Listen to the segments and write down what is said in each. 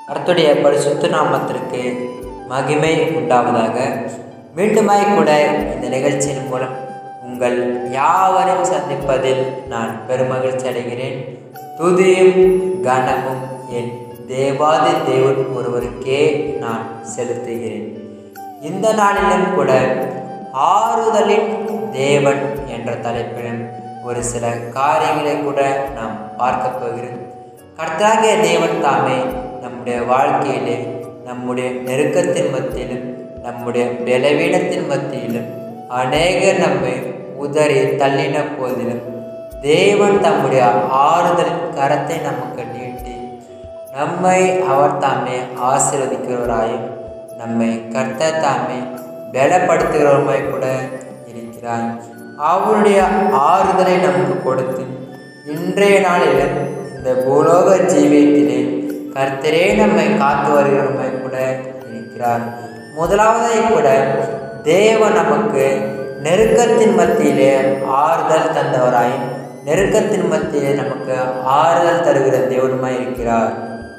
கர்த்தருடைய பரிசுத்த நாமத்திற்கு மகிமை உண்டாவதாக மீண்டுமாய் கூட இந்த நிகழ்ச்சியின் மூலம் உங்கள் யாவரையும் சந்திப்பதில் நான் பெருமகிழ்ச்சி அடைகிறேன் துதியும் கனமும் என் தேவாதி தேவன் ஒருவருக்கே நான் செலுத்துகிறேன் இந்த நாளிலும் கூட ஆறுதலின் தேவன் என்ற தலைப்பிலும் ஒரு சில காரியங்களை கூட நாம் பார்க்க போகிறோம் கர்த்தராகிய தேவன் தாமே நம்முடைய வாழ்க்கையிலே நம்முடைய நெருக்கத்தின் மத்தியிலும் நம்முடைய பலவீனத்தின் மத்தியிலும் அநேகர் நம்மை உதறி தள்ளின போதிலும் தேவன் தம்முடைய ஆறுதலின் கரத்தை நமக்கு நீட்டி நம்மை அவர் தாமே ஆசீர்வதிக்கிறவராயும் நம்மை கர்த்தர் தாமே பலப்படுத்துகிறவருமாய் கூட இருக்கிறார் அவருடைய ஆறுதலை நமக்கு கொடுத்து இன்றைய நாளில் இந்த பூலோக ஜீவியத்திலே கர்த்தரே நம்மை காத்து வருகிறவருமாய் கூட இருக்கிறார் முதலாவதாய் கூட தேவன் நமக்கு நெருக்கத்தின் மத்தியிலே ஆறுதல் தந்தவராயும் நெருக்கத்தின் மத்தியிலே நமக்கு ஆறுதல் தருகிற தேவனுமாய் இருக்கிறார்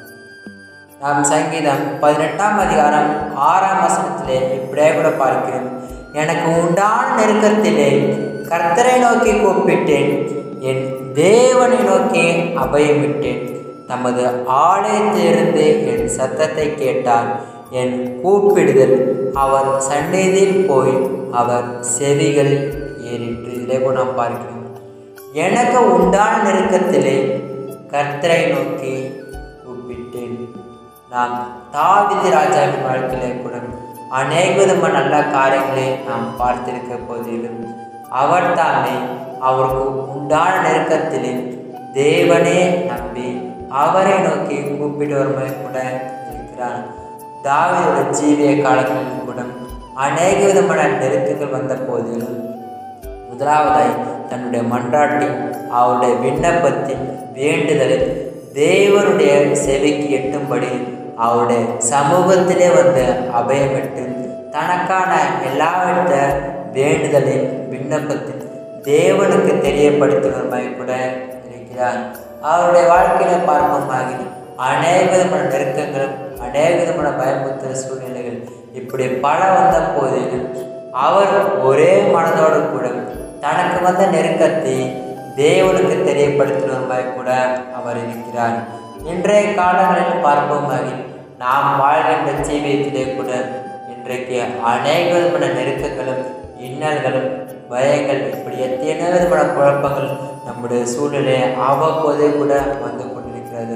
நாம் சங்கீதம் பதினெட்டாம் அதிகாரம் ஆறாம் வசனத்திலே இப்படியே கூட பார்க்கிறோம் எனக்கு உண்டான நெருக்கத்திலே கர்த்தரை நோக்கி கூப்பிட்டேன் என் தேவனை நோக்கி அபயமிட்டேன் தமது ஆலயத்திலிருந்து என் சத்தத்தை கேட்டார் என் கூப்பிடுதல் அவர் சந்நிதியில் போய் அவர் செவிகள் ஏறிற்று இதை கூட நாம் பார்க்கிறோம் எனக்கு உண்டான நெருக்கத்திலே கர்த்தரை நோக்கி கூப்பிட்டேன் நாம் தாவிதி ராஜாவின் வாழ்க்கையிலே கூட அநேக விதமான நல்ல காரியங்களை நாம் பார்த்திருக்க போதிலும் அவர் தாமே அவருக்கு உண்டான நெருக்கத்திலே தேவனே நம்பி அவரை நோக்கி கூப்பிட்டு வருமாய் கூட இருக்கிறார் தாவியோட ஜீவிய காலங்களில் கூட அநேக விதமான நெருக்கங்கள் வந்த போதிலும் முதலாவதாய் தன்னுடைய மன்றாட்டின் அவருடைய விண்ணப்பத்தின் வேண்டுதலில் தேவனுடைய செவிக்கு எட்டும்படி அவருடைய சமூகத்திலே வந்து அபயமிட்டு தனக்கான எல்லாவித வேண்டுதலின் விண்ணப்பத்தின் தேவனுக்கு தெரியப்படுத்துவதுமாய் கூட இருக்கிறார் அவருடைய வாழ்க்கையில பார்ப்போமாக அநேக விதமான நெருக்கங்களும் அநேக விதமான பயமுறுத்துகிற சூழ்நிலைகள் இப்படி பல வந்த போதிலும் அவர் ஒரே மனதோடு கூட தனக்கு வந்த நெருக்கத்தை தேவனுக்கு தெரியப்படுத்துவதுமாய் கூட அவர் இருக்கிறார் இன்றைய காலங்களில் பார்ப்போமாக நாம் வாழ்கின்ற ஜீவியத்திலே கூட இன்றைக்கு அநேக விதமான நெருக்கங்களும் இன்னல்களும் பயங்கள் இப்படி எத்தனை விதமான குழப்பங்கள் நம்முடைய சூழ்நிலையை அவ்வப்போதே கூட வந்து கொண்டிருக்கிறது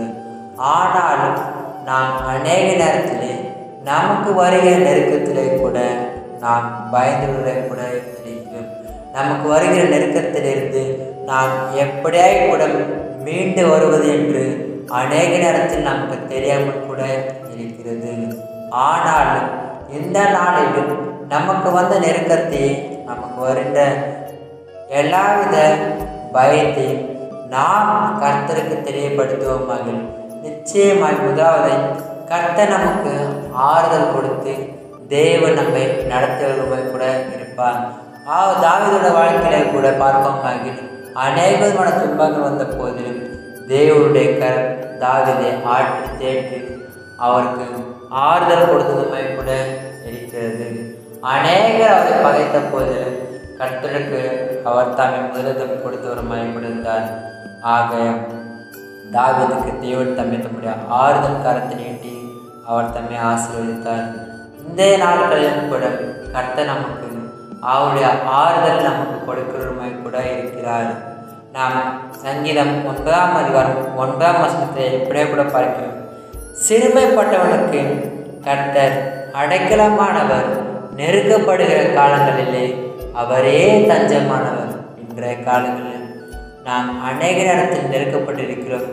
ஆனாலும் நாம் அநேக நேரத்திலே நமக்கு வருகிற நெருக்கத்திலே கூட நாம் பயந்து கூட இருக்கிறோம் நமக்கு வருகிற நெருக்கத்திலிருந்து நாம் எப்படியாய் கூட மீண்டு வருவது என்று அநேக நேரத்தில் நமக்கு தெரியாமல் கூட இருக்கிறது ஆனாலும் இந்த நாளிலும் நமக்கு வந்த நெருக்கத்தை நமக்கு வருகின்ற எல்லாவித பயத்தையும் நாம் கர்த்தருக்கு தெரியப்படுத்துவோமாக நிச்சயமாய் முதலாவதை கர்த்தர் நமக்கு ஆறுதல் கொடுத்து தேவன் நம்மை நடத்துவதுமாய் கூட இருப்பார் ஆ தாவிதோட வாழ்க்கையில கூட பார்ப்போமாக அநேக விதமான துன்பங்கள் வந்த போதிலும் தேவனுடைய கர் தாவிதை ஆற்றி தேற்றி அவருக்கு ஆறுதல் கொடுத்ததுமாய் கூட இருக்கிறது அநேகர் அவரை பகைத்த போதிலும் கர்த்தருக்கு அவர் தாமே முதலிடம் கொடுத்தவருமாய் கொடுத்தார் ஆக தாவிதுக்கு தேவன் தம்மை தம்முடைய ஆறுதல் கரத்தை நீட்டி அவர் தம்மை ஆசீர்வதித்தார் இந்த நாட்களிலும் கூட கர்த்தர் நமக்கு அவருடைய ஆறுதல் நமக்கு கொடுக்கிறவருமாய் கூட இருக்கிறார் நாம் சங்கீதம் ஒன்பதாம் அதிகாரம் ஒன்பதாம் வசனத்தை இப்படியே கூட பார்க்கிறோம் சிறுமைப்பட்டவனுக்கு கர்த்தர் அடைக்கலமானவர் நெருக்கப்படுகிற காலங்களிலே அவரே தஞ்சமானவர் இன்றைய காலங்களில் நாம் அநேக நேரத்தில் நெருக்கப்பட்டிருக்கிறோம்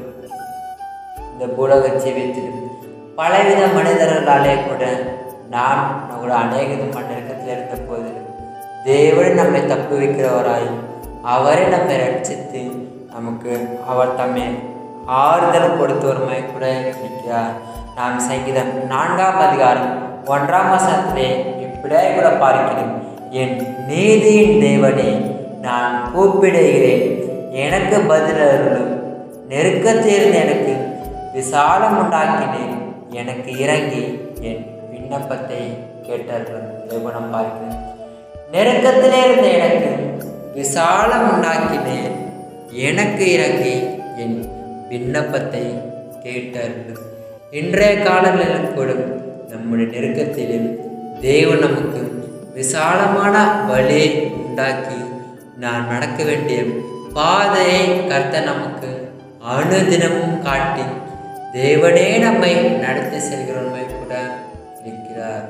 இந்த பூலக ஜீவியத்தில் பலவித மனிதர்களாலே கூட நாம் கூட அநேக விதமான நெருக்கத்தில் இருந்த போது தேவன் நம்மை தப்பு வைக்கிறவராய் அவரை நம்மை ரட்சித்து நமக்கு அவர் தம்மை ஆறுதல் கொடுத்தவருமாய் கூட இருக்கிறார் நாம் சங்கீதம் நான்காம் அதிகாரம் ஒன்றாம் வசனத்திலே இப்படியே கூட பார்க்கிறோம் என் நீதியின் தேவனே நான் கூப்பிடுகிறேன் எனக்கு பதிலருளும் நெருக்கத்திலிருந்து எனக்கு விசாலம் உண்டாக்கினேன் எனக்கு இறங்கி என் விண்ணப்பத்தை கேட்டார்கள் தேவனம் பார்க்கிறேன் நெருக்கத்திலே இருந்த எனக்கு விசாலம் உண்டாக்கினேன் எனக்கு இறங்கி என் விண்ணப்பத்தை கேட்டார்கள் இன்றைய காலங்களிலும் கூட நம்முடைய நெருக்கத்திலும் தேவன் நமக்கு விசாலமான வழியை உண்டாக்கி நான் நடக்க வேண்டிய பாதையை கர்த்த நமக்கு அனுதினமும் காட்டி தேவனே நம்மை நடத்தி செல்கிறவமை கூட இருக்கிறார்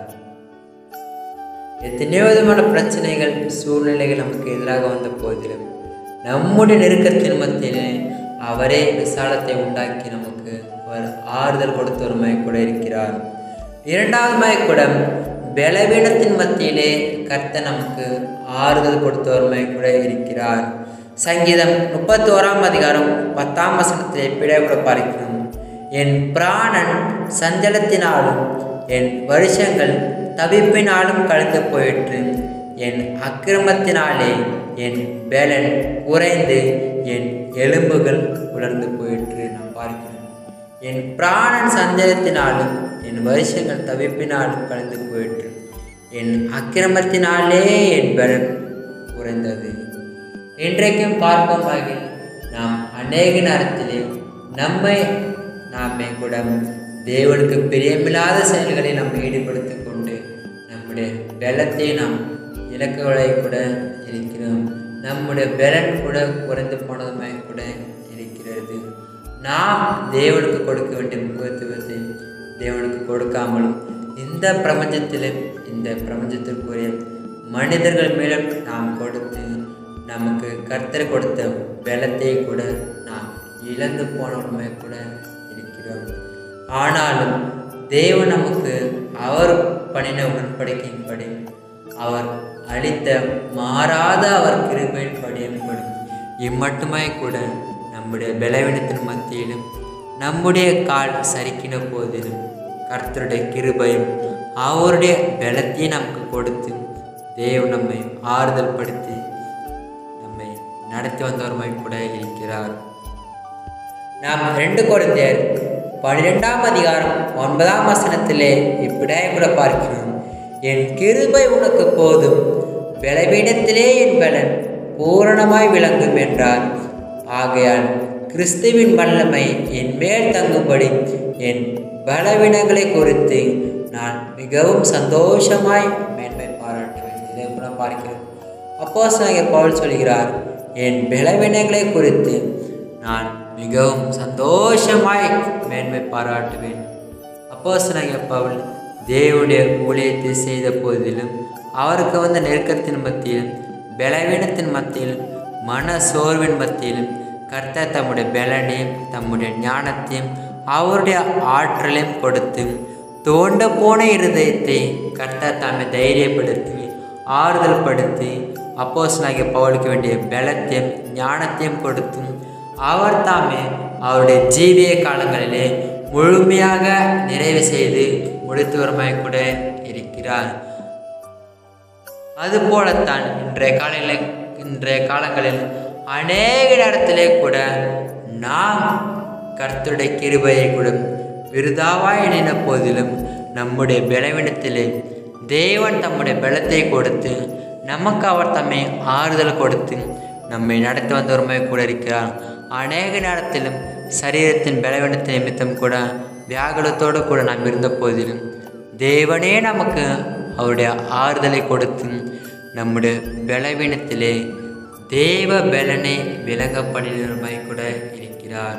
எத்தனையோ விதமான பிரச்சனைகள் சூழ்நிலைகள் நமக்கு எதிராக வந்த போதிலும் நம்முடைய நெருக்கத்தின் மத்தியிலே அவரே விசாலத்தை உண்டாக்கி நமக்கு அவர் ஆறுதல் கொடுத்தவருமாய் கூட இருக்கிறார் இரண்டாவதுமாய் கூட பலவீனத்தின் மத்தியிலே கர்த்த நமக்கு ஆறுதல் கொடுத்தவருமாய் கூட இருக்கிறார் சங்கீதம் முப்பத்தி ஓராம் அதிகாரம் பத்தாம் வசனத்திலே பிழை கூட பார்க்கிறோம் என் பிராணன் சஞ்சலத்தினாலும் என் வருஷங்கள் தவிப்பினாலும் கழிந்து போயிற்று என் அக்கிரமத்தினாலே என் பேலன் குறைந்து என் எலும்புகள் உலர்ந்து போயிற்று நான் பார்க்கிறேன் என் பிராணன் சஞ்சலத்தினாலும் என் வருஷங்கள் தவிப்பினாலும் கழிந்து போயிற்று என் அக்கிரமத்தினாலே என் பலன் குறைந்தது இன்றைக்கும் பார்க்கும் வகையில் நாம் அநேக நேரத்திலே நம்மை நாமே கூட தேவனுக்கு பிரியமில்லாத செயல்களை நாம் ஈடுபடுத்தி கொண்டு நம்முடைய பலத்தை நாம் இலக்குகளை கூட இருக்கிறோம் நம்முடைய பலன் கூட குறைந்து போனதுமாய் கூட இருக்கிறது நாம் தேவனுக்கு கொடுக்க வேண்டிய முக்கியத்துவத்தை தேவனுக்கு கொடுக்காமலும் இந்த பிரபஞ்சத்திலும் இந்த பிரபஞ்சத்திற்குரிய மனிதர்கள் மேலும் நாம் கொடுத்து நமக்கு கர்த்தர் கொடுத்த பலத்தை கூட நாம் இழந்து போனவருமே கூட இருக்கிறோம் ஆனாலும் தேவன் நமக்கு அவர் பண்ணின உடன்படிக்கையின்படி அவர் அளித்த மாறாத அவர் கிருபையின்படியின்படி இம்மட்டுமாய் கூட நம்முடைய பலவீனத்தின் மத்தியிலும் நம்முடைய கால் சரிக்கின போதிலும் கர்த்தருடைய கிருபையும் அவருடைய பலத்தையும் நமக்கு கொடுத்து தேவன் நம்மை ஆறுதல் படுத்தி நம்மை நடத்தி வந்தவருமாய் கூட இருக்கிறார் நாம் ரெண்டு குழந்தையர் பன்னிரெண்டாம் அதிகாரம் ஒன்பதாம் வசனத்திலே இப்படியே கூட பார்க்கிறோம் என் கிருபை உனக்கு போதும் பலவீனத்திலே என் பலன் பூரணமாய் விளங்கும் என்றார் ஆகையால் கிறிஸ்துவின் வல்லமை என் மேல் தங்கும்படி என் பலவீனங்களை குறித்து நான் மிகவும் சந்தோஷமாய் மேன்மை பாராட்டுவேன் இதை கூட பார்க்கிறோம் அப்போ பவுல் சொல்கிறார் என் பலவீனங்களை குறித்து நான் மிகவும் சந்தோஷமாய் மேன்மை பாராட்டுவேன் அப்போ பவுல் தேவனுடைய ஊழியத்தை செய்த போதிலும் அவருக்கு வந்த நெருக்கத்தின் மத்தியிலும் பலவீனத்தின் மத்தியிலும் மன சோர்வின் மத்தியிலும் கர்த்தர் தம்முடைய பலனையும் தம்முடைய ஞானத்தையும் அவருடைய ஆற்றலையும் கொடுத்து தோண்ட போன இருதயத்தை கர்த்தர் தாமே தைரியப்படுத்தி ஆறுதல் படுத்தி அப்போஸ்தலனாகிய பவுலுக்கு வேண்டிய பலத்தையும் ஞானத்தையும் கொடுத்து அவர் தாமே அவருடைய ஜீவிய காலங்களிலே முழுமையாக நிறைவு செய்து முடித்து வருமாய் கூட இருக்கிறார் அதுபோலத்தான் இன்றைய காலையில் இன்றைய காலங்களில் அநேக நேரத்திலே கூட நாம் கர்த்தருடைய கிருபையை கூட விருதாவாய் எண்ணின போதிலும் நம்முடைய பலவீனத்திலே தேவன் தம்முடைய பலத்தை கொடுத்து நமக்கு அவர் தம்மை ஆறுதல் கொடுத்து நம்மை நடத்தி வந்தவருமே கூட இருக்கிறார் அநேக நேரத்திலும் சரீரத்தின் பலவீனத்தின் நிமித்தம் கூட வியாகுலத்தோடு கூட நாம் இருந்த போதிலும் தேவனே நமக்கு அவருடைய ஆறுதலை கொடுத்து நம்முடைய பலவீனத்திலே தேவ பலனை விளங்க பண்ணினருமாய் கூட இருக்கிறார்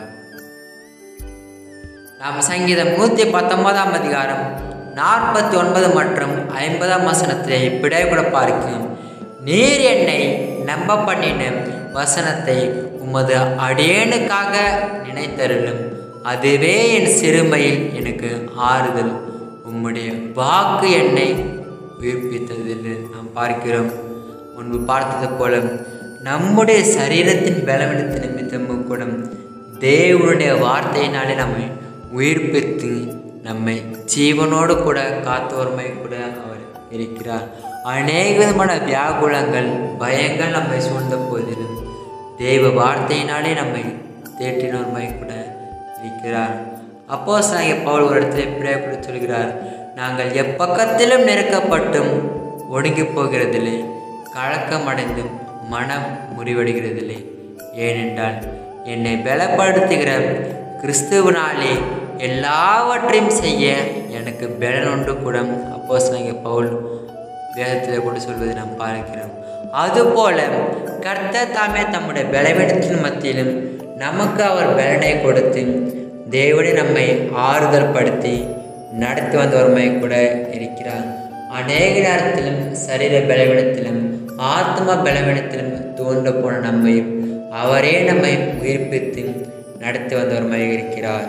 நாம் சங்கீதம் நூற்றி பத்தொன்பதாம் அதிகாரம் நாற்பத்தி ஒன்பது மற்றும் ஐம்பதாம் வசனத்திலே இப்படியே கூட பார்க்கிறோம் நீர் என்னை நம்ப பண்ணின வசனத்தை உமது அடியேனுக்காக நினைத்தருளும் அதுவே என் சிறுமையில் எனக்கு ஆறுதல் உம்முடைய வாக்கு என்னை உயிர்ப்பித்தது என்று நாம் பார்க்கிறோம் முன்பு பார்த்தது போல நம்முடைய சரீரத்தின் பலவீனத்தின் நிமித்தமும் கூட தேவனுடைய வார்த்தையினாலே நம்மை உயிர்ப்பித்து நம்மை ஜீவனோடு கூட காத்தோர்மை கூட அவர் இருக்கிறார் அநேக விதமான வியாகுலங்கள் பயங்கள் நம்மை சூழ்ந்த போதிலும் தேவ வார்த்தையினாலே நம்மை தேற்றினோர்மை கூட இருக்கிறார் அப்போ பவுல் ஒரு இடத்துல இப்படியே இப்படி சொல்கிறார் நாங்கள் எப்பக்கத்திலும் நெருக்கப்பட்டும் ஒடுங்கி போகிறதில்லை கலக்கமடைந்தும் மனம் முறிவடைகிறதில்லை ஏனென்றால் என்னை பலப்படுத்துகிற கிறிஸ்துவனாலே எல்லாவற்றையும் செய்ய எனக்கு பலன் ஒன்று கூட அப்போ பவுல் வேதத்தில் கூட சொல்வதை நாம் பார்க்கிறோம் அதுபோல கர்த்தர் தாமே தம்முடைய பலவீனத்தின் மத்தியிலும் நமக்கு அவர் பலனை கொடுத்து தேவனை நம்மை ஆறுதல் படுத்தி நடத்தி வந்தவருமாய் கூட இருக்கிறார் அநேக நேரத்திலும் சரீர பலவீனத்திலும் ஆத்ம பலவீனத்திலும் தோன்ற போன நம்மை அவரே நம்மை உயிர்ப்பித்து நடத்தி வந்தவருமாய் இருக்கிறார்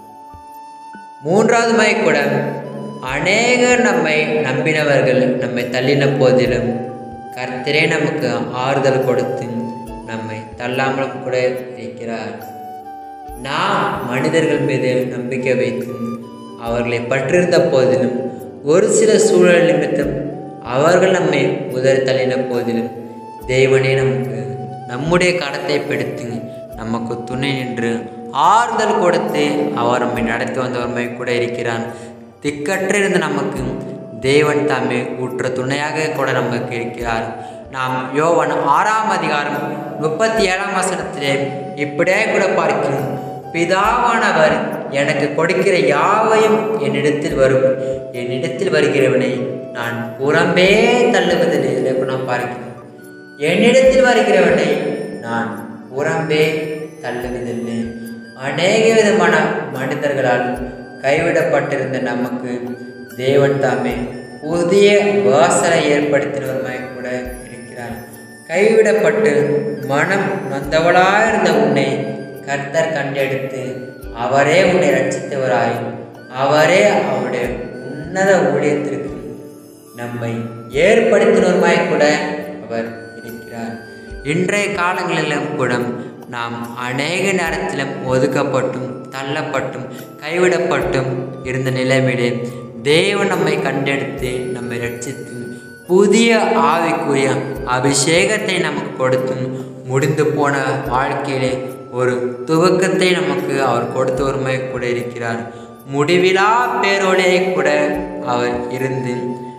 மூன்றாவது கூட அநேகர் நம்மை நம்பினவர்கள் நம்மை தள்ளின போதிலும் கர்த்தரே நமக்கு ஆறுதல் கொடுத்து நம்மை தள்ளாமலும் கூட இருக்கிறார் நாம் மனிதர்கள் மீது நம்பிக்கை வைத்து அவர்களை பற்றிருந்த போதிலும் ஒரு சில சூழல் நிமித்தம் அவர்கள் நம்மை உதறி தள்ளின போதிலும் தேவனே நமக்கு நம்முடைய கடத்தை பிடித்து நமக்கு துணை நின்று ஆறுதல் கொடுத்து அவர் நம்மை நடத்தி வந்தவர்மை கூட இருக்கிறான் திக்கற்றிருந்த நமக்கு தேவன் தாமே ஊற்ற துணையாக கூட நமக்கு இருக்கிறார் நாம் யோவன் ஆறாம் அதிகாரம் முப்பத்தி ஏழாம் வசனத்திலே இப்படியே கூட பார்க்கிறோம் பிதாவானவர் எனக்கு கொடுக்கிற யாவையும் என்னிடத்தில் வரும் என்னிடத்தில் வருகிறவனை நான் புறம்பே தள்ளுவதில்லை இதில் இப்போ நான் பார்க்கிறேன் என்னிடத்தில் வருகிறவனை நான் புறம்பே தள்ளுவதில்லை அநேக விதமான மனிதர்களால் கைவிடப்பட்டிருந்த நமக்கு தேவன் தாமே புதிய வாசலை ஏற்படுத்தினவருமாய் கூட இருக்கிறார் கைவிடப்பட்டு மனம் நொந்தவளாயிருந்த உன்னை கர்த்தர் கண்டெடுத்து அவரே உன்னை ரட்சித்தவராய் அவரே அவருடைய உன்னத ஊழியத்திற்கு நம்மை ஏற்படுத்தினவருமாய் கூட அவர் இருக்கிறார் இன்றைய காலங்களிலும் கூட நாம் அநேக நேரத்திலும் ஒதுக்கப்பட்டும் தள்ளப்பட்டும் கைவிடப்பட்டும் இருந்த நிலைமையிலே தேவன் நம்மை கண்டெடுத்து நம்மை ரட்சித்து புதிய ஆவிக்குரிய அபிஷேகத்தை நமக்கு கொடுத்தும் முடிந்து போன வாழ்க்கையிலே ஒரு துவக்கத்தை நமக்கு அவர் கொடுத்த ஒருமை கூட இருக்கிறார் முடிவிலா பேரோடே கூட அவர் இருந்து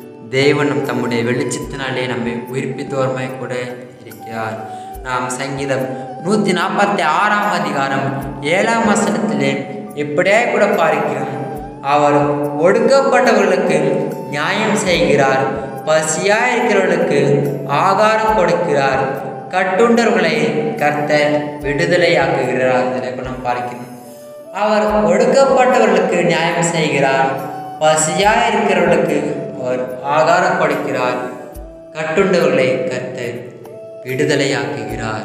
தேவன் நம் தம்முடைய வெளிச்சத்தினாலே நம்மை உயிர்ப்பித்தோர்மாய் கூட இருக்கிறார் நாம் சங்கீதம் நூற்றி நாற்பத்தி ஆறாம் அதிகாரம் ஏழாம் வசனத்திலே இப்படியே கூட பார்க்கிறோம் அவர் ஒடுக்கப்பட்டவர்களுக்கு நியாயம் செய்கிறார் பசியாக இருக்கிறவர்களுக்கு ஆகாரம் கொடுக்கிறார் கட்டுண்டவர்களை கர்த்தர் விடுதலையாக்குகிறார் இதில் நாம் பார்க்கிறோம் அவர் ஒடுக்கப்பட்டவர்களுக்கு நியாயம் செய்கிறார் பசியாக இருக்கிறவர்களுக்கு அவர் ஆகாரம் கொடுக்கிறார் கட்டுண்டவர்களை கர்த்தர் விடுதலையாக்குகிறார்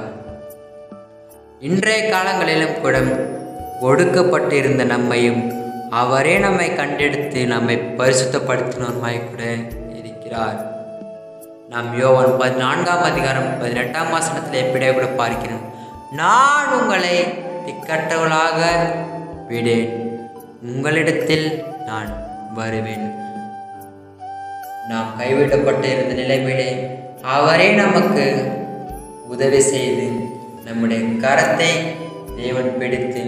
இன்றைய காலங்களிலும் கூட ஒடுக்கப்பட்டு இருந்த நம்மையும் அவரே நம்மை கண்டெடுத்து நம்மை பரிசுத்தப்படுத்தினோருமாய் கூட இருக்கிறார் நாம் யோவான் பதினான்காம் அதிகாரம் பதினெட்டாம் மாசனத்தில் எப்படியே கூட பார்க்கிறோம் நான் உங்களை திக்கட்டவளாக விடேன் உங்களிடத்தில் நான் வருவேன் நாம் கைவிடப்பட்டு இருந்த நிலைமையிலே அவரே நமக்கு உதவி செய்து நம்முடைய கரத்தை தேவன் பிடித்து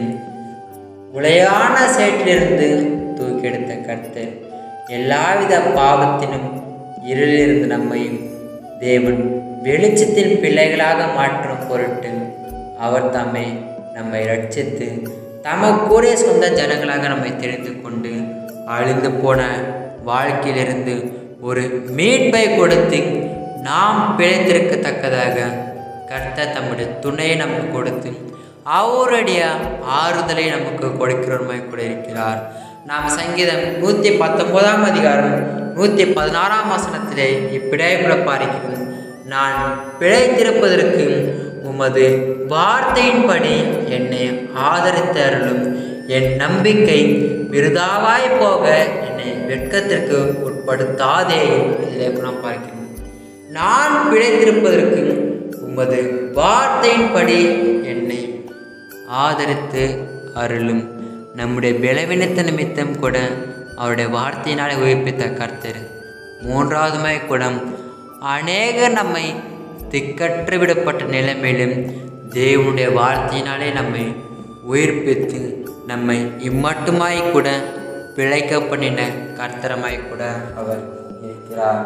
உளையான சேற்றிலிருந்து தூக்கெடுத்த கர்த்தர் எல்லாவித பாவத்தினும் இருளிலிருந்து நம்மையும் தேவன் வெளிச்சத்தின் பிள்ளைகளாக மாற்றும் பொருட்டு அவர் தம்மை நம்மை ரட்சித்து தமக்குரிய சொந்த ஜனங்களாக நம்மை தெரிந்து கொண்டு அழிந்து போன வாழ்க்கையிலிருந்து ஒரு மீட்பை கொடுத்து நாம் பிழைத்திருக்கத்தக்கதாக கர்த்தர் தம்முடைய துணையை நமக்கு கொடுத்து அவருடைய ஆறுதலை நமக்கு கொடுக்கிறவருமாய் கூட இருக்கிறார் நாம் சங்கீதம் நூற்றி பத்தொன்பதாம் அதிகாரம் நூற்றி பதினாறாம் வசனத்திலே இப்படியே கூட பார்க்கிறோம் நான் பிழைத்திருப்பதற்கு உமது வார்த்தையின்படி என்னை ஆதரித்து அருளும் என் நம்பிக்கை விருதாவாய் போக என்னை வெட்கத்திற்கு உட்படுத்தாதே இதிலே நாம் பார்க்கிறோம் நான் பிழைத்திருப்பதற்கு உமது வார்த்தையின்படி என்னை ஆதரித்து அருளும் நம்முடைய பலவீனத்த நிமித்தம் கூட அவருடைய வார்த்தையினாலே உயிர்ப்பித்த கர்த்தர் மூன்றாவதுமாய் கூட அநேகர் நம்மை திக்கற்று விடப்பட்ட நிலைமையிலும் தேவனுடைய வார்த்தையினாலே நம்மை உயிர்ப்பித்து நம்மை இம்மட்டுமாய் கூட பிழைக்க பண்ணின கர்த்தரமாய் கூட அவர் இருக்கிறார்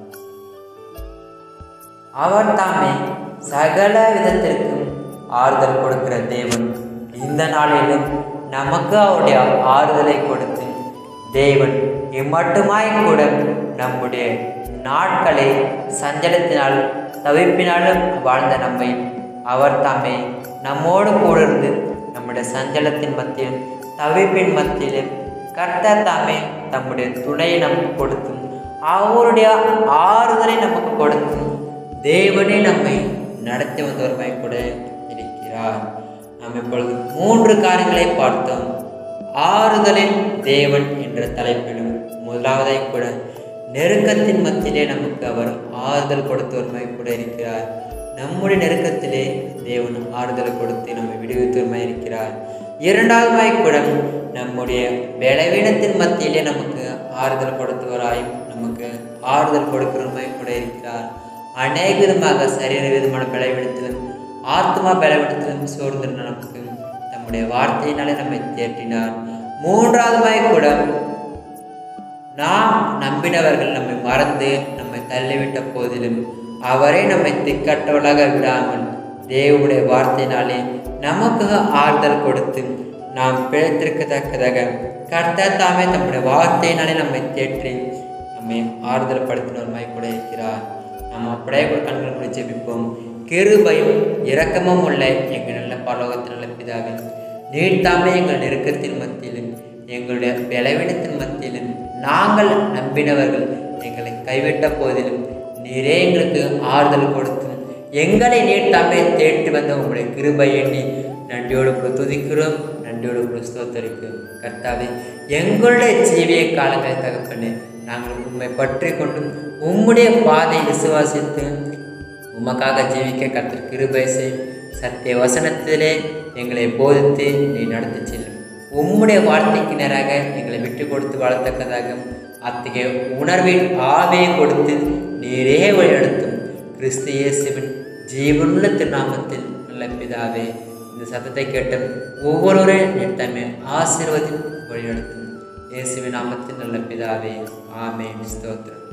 அவர் தாமே சகல விதத்திற்கும் ஆறுதல் கொடுக்கிற தேவன் இந்த நாளிலும் நமக்கு அவருடைய ஆறுதலை கொடுத்து தேவன் இம்மட்டுமாய் கூட நம்முடைய நாட்களை சஞ்சலத்தினால் தவிப்பினாலும் வாழ்ந்த நம்மை அவர் தாமே நம்மோடு கூட இருந்து நம்முடைய சஞ்சலத்தின் மத்தியிலும் தவிப்பின் மத்தியிலும் கர்த்தர் தாமே தம்முடைய துணையை நமக்கு கொடுத்தும் அவருடைய ஆறுதலை நமக்கு கொடுத்தும் தேவனே நம்மை நடத்தி வந்தவருமாய் கூட இருக்கிறார் நாம் இப்பொழுது மூன்று காரியங்களை பார்த்தோம் ஆறுதலின் தேவன் என்ற தலைப்பிலும் முதலாவதாய் கூட நெருக்கத்தின் மத்தியிலே நமக்கு அவர் ஆறுதல் கொடுத்தவருமாய் கூட இருக்கிறார் நம்முடைய நெருக்கத்திலே தேவன் ஆறுதல் கொடுத்து நம்மை விடுவித்தவருமாய் இருக்கிறார் இரண்டாவதாய் கூட நம்முடைய பலவீனத்தின் மத்தியிலே நமக்கு ஆறுதல் கொடுத்தவராய் நமக்கு ஆறுதல் கொடுக்கிறவருமாய் கூட இருக்கிறார் அநேக விதமாக சரீர விதமான பலவீனத்திலும் ஆத்மா பலவீனத்திலும் சோர்ந்திருந்த நமக்கு நம்முடைய வார்த்தையினாலே நம்மை தேற்றினார் மூன்றாவதுமாய் கூட நாம் நம்பினவர்கள் நம்மை மறந்து நம்மை தள்ளிவிட்ட போதிலும் அவரே நம்மை திக்கற்றவளாக விடாமல் தேவனுடைய வார்த்தையினாலே நமக்கு ஆறுதல் கொடுத்து நாம் பிழைத்திருக்கத்தக்கதாக கர்த்தர் தாமே தம்முடைய வார்த்தையினாலே நம்மை தேற்றி நம்மை ஆறுதல் படுத்தினவருமாய் கூட இருக்கிறார் நாம் அப்படியே கூட கண்கள் கூட ஜெபிப்போம் கிருபையும் இரக்கமும் உள்ள எங்கள் நல்ல பரலோகத்தின் நல்ல பிதாவே நீர் தாமே எங்கள் நெருக்கத்தின் மத்தியிலும் எங்களுடைய பலவீனத்தின் மத்தியிலும் நாங்கள் நம்பினவர்கள் எங்களை கைவிட்ட போதிலும் நீரே எங்களுக்கு ஆறுதல் கொடுத்து எங்களை நீர் தாமே தேடி வந்த உங்களுடைய கிருபை எண்ணி நன்றியோடு கூட துதிக்கிறோம் நன்றியோடு கூட ஸ்தோத்தரிக்கிறோம் கர்த்தாவே எங்களுடைய ஜீவிய காலங்களை தகப்பனே நாங்கள் உண்மை பற்றி கொண்டும் உம்முடைய பாதை விசுவாசித்து உமக்காக ஜீவிக்க கர்த்தர் கிருபை செய் சத்திய வசனத்திலே எங்களை போதித்து நீ நடத்தி செல்லும் உம்முடைய வார்த்தைக்கு நேராக எங்களை விட்டு கொடுத்து வாழத்தக்கதாக அத்தகைய உணர்வின் ஆவியை கொடுத்து நீரே வழிநடத்தும் கிறிஸ்து இயேசுவின் ஜீவனுள்ள திருநாமத்தில் நல்ல பிதாவே இந்த சத்தத்தை கேட்ட ஒவ்வொருவரையும் நீர் தம்மை ஆசீர்வதி வழிநடத்தும் இயேசுவின் நாமத்தில் நல்ல பிதாவே ஆமென் ஸ்தோத்திரம்